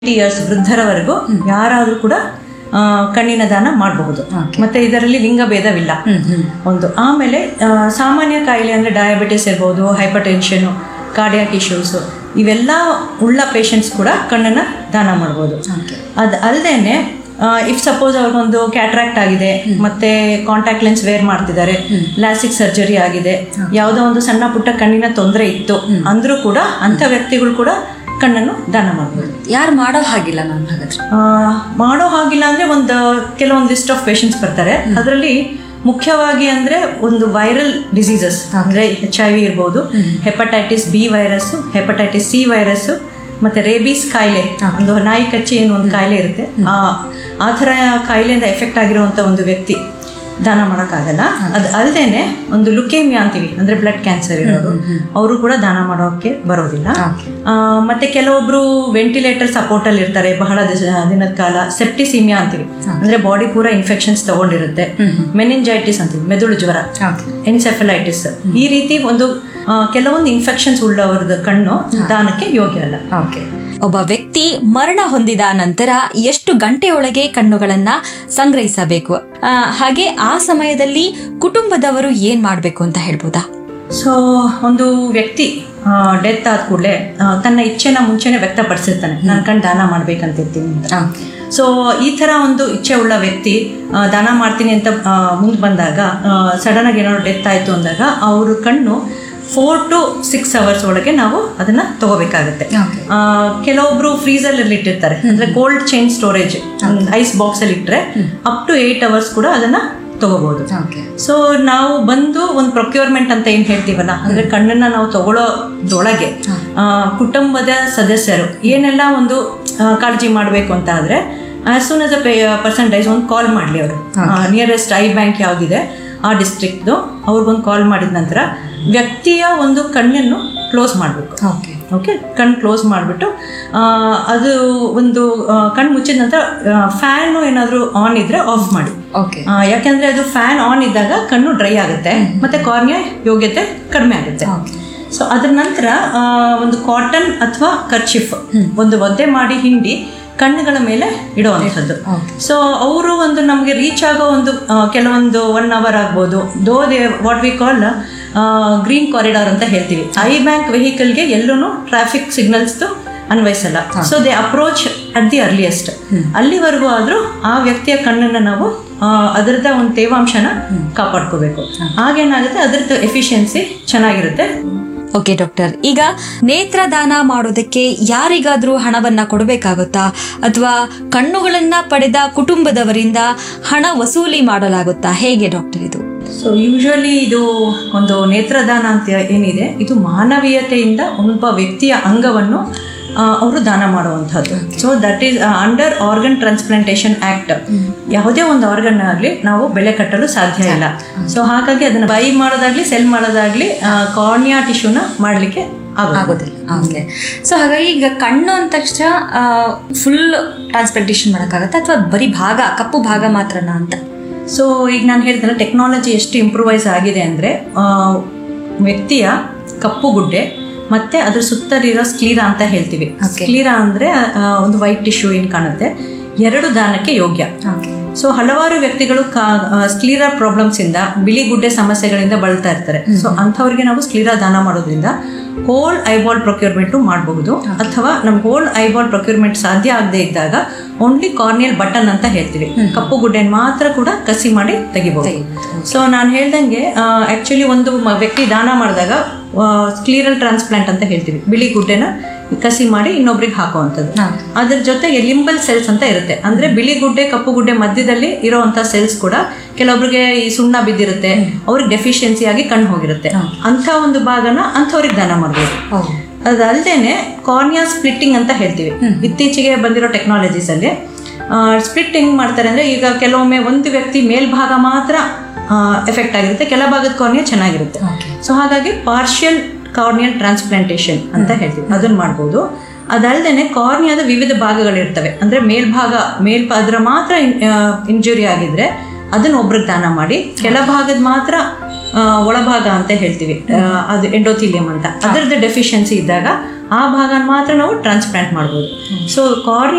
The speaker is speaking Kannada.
ಇಯರ್ಸ್ ವೃದ್ಧರವರೆಗೂ ಯಾರಾದರೂ ಕೂಡ ಆ, ಕಣ್ಣಿನ ದಾನ ಮಾಡಬಹುದು ಮತ್ತೆ ಇದರಲ್ಲಿ ಲಿಂಗಭೇದವಿಲ್ಲ ಒಂದು ಆಮೇಲೆ ಆ, ಸಾಮಾನ್ಯ ಕಾಯಿಲೆ ಅಂದರೆ ಡಯಾಬಿಟಿಸ್ ಇರ್ಬೋದು ಹೈಪರ್ ಟೆನ್ಷನ್ ಕಾರ್ಡಿಯಾಕ್ ಇಶ್ಯೂಸ್ ಇವೆಲ್ಲ ಉಳ್ಳ ಪೇಷಂಟ್ಸ್ ಕೂಡ ಕಣ್ಣನ್ನು ದಾನ ಮಾಡ್ಬೋದು ಅದು ಅಲ್ಲದೇನೆ ಇಫ್ ಸಪೋಸ್ ಅವ್ರಿಗೊಂದು ಕ್ಯಾಟ್ರಾಕ್ಟ್ ಆಗಿದೆ ಮತ್ತೆ ಕಾಂಟ್ಯಾಕ್ಟ್ ಲೆನ್ಸ್ ವೇರ್ ಮಾಡ್ತಿದ್ದಾರೆ ಲ್ಯಾಸಿಕ್ ಸರ್ಜರಿ ಆಗಿದೆ ಯಾವುದೋ ಒಂದು ಸಣ್ಣ ಪುಟ್ಟ ಕಣ್ಣಿನ ತೊಂದರೆ ಇತ್ತು ಅಂದ್ರೂ ಕೂಡ ಅಂಥ ವ್ಯಕ್ತಿಗಳು ಕೂಡ ಕಣ್ಣನ್ನು ದಾನ ಮಾಡ್ಬೋದು ಯಾರು ಮಾಡೋ ಹಾಗಿಲ್ಲ ಮ್ಯಾಮ್ ಹಾಗಾದ್ರೆ ಆ, ಮಾಡೋ ಹಾಗಿಲ್ಲ ಅಂದ್ರೆ ಒಂದು ಕೆಲವೊಂದು ಲಿಸ್ಟ್ ಆಫ್ ಪೇಷಂಟ್ಸ್ ಬರ್ತಾರೆ ಅದರಲ್ಲಿ ಮುಖ್ಯವಾಗಿ ಅಂದ್ರೆ ಒಂದು ವೈರಲ್ ಡಿಸೀಸಸ್ ಅಂದ್ರೆ ಎಚ್ ಐ ವಿ ಇರ್ಬೋದು hepatitis B virus hepatitis C virus ಮತ್ತೆ ರೇಬೀಸ್ ಕಾಯಿಲೆ ಒಂದು ನಾಯಿ ಕಚ್ಚಿ ಏನು ಒಂದು ಕಾಯಿಲೆ ಇರುತ್ತೆ ಆ ಆ ಥರ ಕಾಯಿಲೆಯಿಂದ ಎಫೆಕ್ಟ್ ಆಗಿರುವಂತ ಒಂದು ವ್ಯಕ್ತಿ ದಾನ ಮಾಡೋಕ್ಕಾಗಲ್ಲ ಅದು ಅಲ್ಲದೇನೆ ಒಂದು ಲುಕೇಮಿಯಾ ಅಂತೀವಿ ಅಂದ್ರೆ ಬ್ಲಡ್ ಕ್ಯಾನ್ಸರ್ ಇರೋರು ಅವರು ಕೂಡ ದಾನ ಮಾಡೋಕ್ಕೆ ಬರೋದಿಲ್ಲ ಆ, ಮತ್ತೆ ಕೆಲವೊಬ್ರು ವೆಂಟಿಲೇಟರ್ ಸಪೋರ್ಟ್ ಅಲ್ಲಿ ಇರ್ತಾರೆ ಬಹಳ ದಿಸ- ದಿನದ ಕಾಲ ಸೆಪ್ಟಿಸಿಮಿಯಾ ಅಂತೀವಿ ಅಂದ್ರೆ ಬಾಡಿ ಪೂರ ಇನ್ಫೆಕ್ಷನ್ಸ್ ತಗೊಂಡಿರುತ್ತೆ ಮೆನಿಂಜೈಟಿಸ್ ಅಂತೀವಿ ಮೆದುಳು ಜ್ವರ ಎನ್ಸೆಫಲೈಟಿಸ್ ಈ ರೀತಿ ಒಂದು ಆ, ಕೆಲವೊಂದು ಇನ್ಫೆಕ್ಷನ್ಸ್ ಉಳ್ಳವರದ ಕಣ್ಣು ದಾನಕ್ಕೆ ಯೋಗ್ಯ ಅಲ್ಲ ಓಕೆ ಒಬ್ಬ ವ್ಯಕ್ತಿ ಮರಣ ಹೊಂದಿದ ನಂತರ ಎಷ್ಟು ಗಂಟೆಯೊಳಗೆ ಕಣ್ಣುಗಳನ್ನ ಸಂಗ್ರಹಿಸಬೇಕು ಆ, ಹಾಗೆ ಆ ಸಮಯದಲ್ಲಿ ಕುಟುಂಬದವರು ಏನ್ ಮಾಡ್ಬೇಕು ಅಂತ ಹೇಳ್ಬೋದಾ ಸೊ ಒಂದು ವ್ಯಕ್ತಿ ಡೆತ್ ಆದ ಕೂಡಲೇ ತನ್ನ ಇಚ್ಛೆನ ಮುಂಚೆನೆ ವ್ಯಕ್ತಪಡಿಸಿರ್ತಾನೆ ನಾನು ಕಣ್ಣು ದಾನ ಮಾಡ್ಬೇಕಂತಿರ್ತೀನಿ ಅಂತ ಸೊ ಈ ಥರ ಒಂದು ಇಚ್ಛೆ ಉಳ್ಳ ವ್ಯಕ್ತಿ ಆ, ದಾನ ಮಾಡ್ತೀನಿ ಅಂತ ಮುಂದೆ ಬಂದಾಗ ಸಡನ್ ಆಗಿ ಏನಾದ್ರು ಡೆತ್ ಆಯಿತು ಅಂದಾಗ ಅವ್ರ ಕಣ್ಣು ಫೋರ್ ಟು ಸಿಕ್ಸ್ ಅವರ್ಸ್ ಒಳಗೆ ನಾವು ಅದನ್ನ ತಗೋಬೇಕಾಗುತ್ತೆ ಆ, ಕೆಲವೊಬ್ರು ಫ್ರೀಸಲ್ಲಿ ಇಟ್ಟಿರ್ತಾರೆ ಅಂದ್ರೆ cold chain storage ice box ಅಲ್ಲಿ ಇಟ್ಟರೆ ಅಪ್ ಟು ಏಟ್ ಅವರ್ಸ್ ಕೂಡ ಅದನ್ನ ತಗೋಬಹುದು ಸೊ ನಾವು ಬಂದು ಒಂದು ಪ್ರೊಕ್ಯೂರ್ಮೆಂಟ್ ಅಂತ ಏನ್ ಹೇಳ್ತೀವಲ್ಲ ಅಂದ್ರೆ ಕಣ್ಣನ್ನ ನಾವು ತಗೊಳ್ಳೋದ್ರೊಳಗೆ ಆ, ಕುಟುಂಬದ ಸದಸ್ಯರು ಏನೆಲ್ಲ ಒಂದು ಆ, ಕಾಳಜಿ ಮಾಡಬೇಕು ಅಂತ ಆದ್ರೆ as soon as a person dies ಒಂದು ಕಾಲ್ ಮಾಡಲಿ ಅವರು ನಿಯರೆಸ್ಟ್ ಐ ಬ್ಯಾಂಕ್ ಯಾವ್ದಿದೆ ಆ ಡಿಸ್ಟ್ರಿಕ್ಟ್ದು ಅವ್ರಿಗೊಂದು ಕಾಲ್ ಮಾಡಿದ ನಂತರ ವ್ಯಕ್ತಿಯ ಒಂದು ಕಣ್ಣನ್ನು ಕ್ಲೋಸ್ ಮಾಡಬೇಕು ಓಕೆ ಓಕೆ ಕಣ್ಣು ಕ್ಲೋಸ್ ಮಾಡಿಬಿಟ್ಟು ಅದು ಒಂದು ಕಣ್ಣು ಮುಚ್ಚಿದ ನಂತರ ಫ್ಯಾನು ಏನಾದರೂ ಆನ್ ಇದ್ರೆ ಆಫ್ ಮಾಡಿ ಓಕೆ ಆ, ಯಾಕೆಂದ್ರೆ ಅದು ಫ್ಯಾನ್ ಆನ್ ಇದ್ದಾಗ ಕಣ್ಣು ಡ್ರೈ ಆಗುತ್ತೆ ಮತ್ತೆ ಕಾರ್ನಿಯ ಯೋಗ್ಯತೆ ಕಡಿಮೆ ಆಗುತ್ತೆ ಸೊ ಅದ್ರ ನಂತರ ಆ, ಒಂದು ಕಾಟನ್ ಅಥವಾ ಕರ್ಚಿಫ್ ಒಂದು ಒದ್ದೆ ಮಾಡಿ ಹಿಂಡಿ ಕಣ್ಣುಗಳ ಮೇಲೆ ಇಡುವಂಥದ್ದು ಸೊ ಅವರು ಒಂದು ನಮಗೆ ರೀಚ್ ಆಗೋ ಒಂದು ಆ, ಕೆಲವೊಂದು ಒನ್ ಅವರ್ ಆಗ್ಬೋದು though they what we call green corridor ಅಂತ ಹೇಳ್ತೀವಿ ಐ ಬ್ಯಾಂಕ್ ವೆಹಿಕಲ್ಗೆ ಎಲ್ಲೂ ಟ್ರಾಫಿಕ್ ಸಿಗ್ನಲ್ಸ್ದು ಅನ್ವಯಿಸಲ್ಲ so they approach at the earliest ಅಲ್ಲಿವರೆಗೂ ಆದ್ರೂ ಆ ವ್ಯಕ್ತಿಯ ಕಣ್ಣನ್ನು ನಾವು ಆ, ಅದರದ ಒಂದು ತೇವಾಂಶನ ಕಾಪಾಡ್ಕೋಬೇಕು ಆಗೇನಾಗುತ್ತೆ ಅದರದ್ದು ಎಫಿಷಿಯನ್ಸಿ ಚೆನ್ನಾಗಿರುತ್ತೆ ಓಕೆ ಡಾಕ್ಟರ್ ಈಗ ನೇತ್ರದಾನ ಮಾಡೋದಕ್ಕೆ ಯಾರಿಗಾದ್ರೂ ಹಣವನ್ನ ಕೊಡಬೇಕಾಗುತ್ತಾ ಅಥವಾ ಕಣ್ಣುಗಳನ್ನ ಪಡೆದ ಕುಟುಂಬದವರಿಂದ ಹಣ ವಸೂಲಿ ಮಾಡಲಾಗುತ್ತಾ ಹೇಗೆ ಡಾಕ್ಟರ್ ಇದು ಸೊ ಯೂಶುವಲಿ ಇದು ಒಂದು ನೇತ್ರದಾನ ಅಂತ ಏನಿದೆ ಇದು ಮಾನವೀಯತೆಯಿಂದ ಒಬ್ಬ ವ್ಯಕ್ತಿಯ ಅಂಗವನ್ನು ಅವರು ದಾನ ಮಾಡುವಂಥದ್ದು so that is under organ transplantation act ಯಾವುದೇ ಒಂದು ಆರ್ಗನ್ ಆಗಲಿ ನಾವು ಬೆಲೆ ಕಟ್ಟಲು ಸಾಧ್ಯ ಇಲ್ಲ ಸೊ ಹಾಗಾಗಿ ಅದನ್ನ ಬೈ ಮಾಡೋದಾಗ್ಲಿ ಸೆಲ್ ಮಾಡೋದಾಗ್ಲಿ ಕಾರ್ನಿಯಾ ಟಿಶ್ಯೂನ ಮಾಡಲಿಕ್ಕೆ ಆಗೋದಿಲ್ಲ ಓಕೆ ಸೊ ಹಾಗಾಗಿ ಈಗ ಕಣ್ಣು ಅಂದ ತಕ್ಷಣ ಫುಲ್ ಟ್ರಾನ್ಸ್ಪ್ಲಾಂಟೇಷನ್ ಮಾಡೋಕ್ಕಾಗತ್ತಾ ಅಥವಾ ಬರೀ ಭಾಗ ಕಪ್ಪು ಭಾಗ ಮಾತ್ರನಾ ಅಂತ ಸೊ ಈಗ ನಾನು ಹೇಳಿದ್ನಲ್ಲ ಟೆಕ್ನಾಲಜಿ ಎಷ್ಟು ಇಂಪ್ರೂವೈಸ್ ಆಗಿದೆ ಅಂದರೆ ವ್ಯಕ್ತಿಯ ಕಪ್ಪು ಗುಡ್ಡೆ ಮತ್ತೆ ಅದ್ರ ಸುತ್ತಲಿರೋ ಸ್ಕ್ಲೀರಾ ಅಂತ ಹೇಳ್ತೀವಿ ಸ್ಕ್ಲೀರಾ ಅಂದರೆ ಒಂದು ವೈಟ್ ಟಿಶ್ಯೂ ಏನು ಕಾಣುತ್ತೆ ಎರಡು ದಾನಕ್ಕೆ ಯೋಗ್ಯ ಸೊ ಹಲವಾರು ವ್ಯಕ್ತಿಗಳು ಸ್ಕ್ಲೀರಾ ಪ್ರಾಬ್ಲಮ್ಸ್ ಇಂದ ಬಿಳಿ ಗುಡ್ಡೆ ಸಮಸ್ಯೆಗಳಿಂದ ಬಳಲ್ತಾ ಇರ್ತಾರೆ ಸೊ ಅಂಥವ್ರಿಗೆ ನಾವು ಸ್ಕ್ಲೀರಾ ದಾನ ಮಾಡೋದ್ರಿಂದ ಹೋಲ್ ಐಬಾಲ್ ಪ್ರೊಕ್ಯೂರ್ಮೆಂಟು ಮಾಡಬಹುದು ಅಥವಾ ನಮ್ಮ ಹೋಲ್ ಐಬಾಲ್ ಪ್ರೊಕ್ಯೂರ್ಮೆಂಟ್ ಸಾಧ್ಯ ಆಗದೆ ಇದ್ದಾಗ ಓನ್ಲಿ ಕಾರ್ನಿಯಲ್ ಬಟನ್ ಅಂತ ಹೇಳ್ತೀವಿ ಕಪ್ಪು ಗುಡ್ಡೆ ಮಾತ್ರ ಕೂಡ ಕಸಿ ಮಾಡಿ ತೆಗಿಬಹುದು ಸೊ ನಾನು ಹೇಳ್ದಂಗೆ ಆಕ್ಚುಲಿ ಒಂದು ಮ- ವ್ಯಕ್ತಿ ದಾನ ಮಾಡಿದಾಗ ಸ್ಕ್ಲೀರಲ್ ಟ್ರಾನ್ಸ್ಪ್ಲಾಂಟ್ ಅಂತ ಹೇಳ್ತೀವಿ ಬಿಳಿ ಗುಡ್ಡೆನ ಕಸಿ ಮಾಡಿ ಇನ್ನೊಬ್ರಿಗೆ ಹಾಕುವಂಥದ್ದು ಅದ್ರ ಜೊತೆಗೆ ಲಿಂಬಲ್ ಸೆಲ್ಸ್ ಅಂತ ಇರುತ್ತೆ ಅಂದ್ರೆ ಬಿಳಿ ಗುಡ್ಡೆ ಕಪ್ಪು ಗುಡ್ಡೆ ಮಧ್ಯದಲ್ಲಿ ಇರೋವಂಥ ಸೆಲ್ಸ್ ಕೂಡ ಕೆಲವೊಬ್ರಿಗೆ ಈ ಸುಣ್ಣ ಬಿದ್ದಿರುತ್ತೆ ಅವ್ರಿಗೆ ಡೆಫಿಷಿಯನ್ಸಿ ಆಗಿ ಕಣ್ಣು ಹೋಗಿರುತ್ತೆ ಅಂಥ ಒಂದು ಭಾಗನ ಅಂಥವ್ರಿಗೆ ದಾನ ಮಾಡ್ಬೋದು ಅದಲ್ದೇನೆ ಕಾರ್ನಿಯಾ ಸ್ಪ್ಲಿಟ್ಟಿಂಗ್ ಅಂತ ಹೇಳ್ತೀವಿ ಇತ್ತೀಚೆಗೆ ಬಂದಿರೋ ಟೆಕ್ನಾಲಜೀಸ್ ಅಲ್ಲಿ ಸ್ಪ್ಲಿಟ್ ಹೆಂಗ್ ಮಾಡ್ತಾರೆ ಅಂದ್ರೆ ಈಗ ಕೆಲವೊಮ್ಮೆ ಒಂದು ವ್ಯಕ್ತಿ ಮೇಲ್ಭಾಗ ಮಾತ್ರ ಎಫೆಕ್ಟ್ ಆಗಿರುತ್ತೆ ಕೆಲ ಭಾಗದ ಕಾರ್ನಿಯಾ ಚೆನ್ನಾಗಿರುತ್ತೆ ಸೊ ಹಾಗಾಗಿ ಪಾರ್ಷಿಯಲ್ ಕಾರ್ನಿಯಲ್ ಟ್ರಾನ್ಸ್ಪ್ಲಾಂಟೇಶನ್ ಅಂತ ಹೇಳ್ತೀವಿ ಅದನ್ನ ಮಾಡ್ಬೋದು ಅದಲ್ದೇನೆ ಕಾರ್ನಿಯಾದ ವಿವಿಧ ಭಾಗಗಳಿರ್ತವೆ ಅಂದ್ರೆ ಮೇಲ್ಭಾಗ ಮೇಲ್ ಅದರ ಮಾತ್ರ ಇಂಜುರಿ ಆಗಿದ್ರೆ ಅದನ್ನ ಒಬ್ರಿಗೆ ದಾನ ಮಾಡಿ ಕೆಲ ಭಾಗದ ಮಾತ್ರ ಆ, ಒಳಭಾಗ ಅಂತ ಹೇಳ್ತೀವಿ ಆ, ಅದು ಎಂಡೋಥಿಲಿಯಂ ಅಂತ ಅದರದ್ದು ಡೆಫಿಷಿಯನ್ಸಿ ಇದ್ದಾಗ ಆ ಭಾಗನ ಮಾತ್ರ ನಾವು ಟ್ರಾನ್ಸ್ಪ್ಲಾಂಟ್ ಮಾಡ್ಬೋದು ಸೊ ಕಾರ್ನಿಯಾ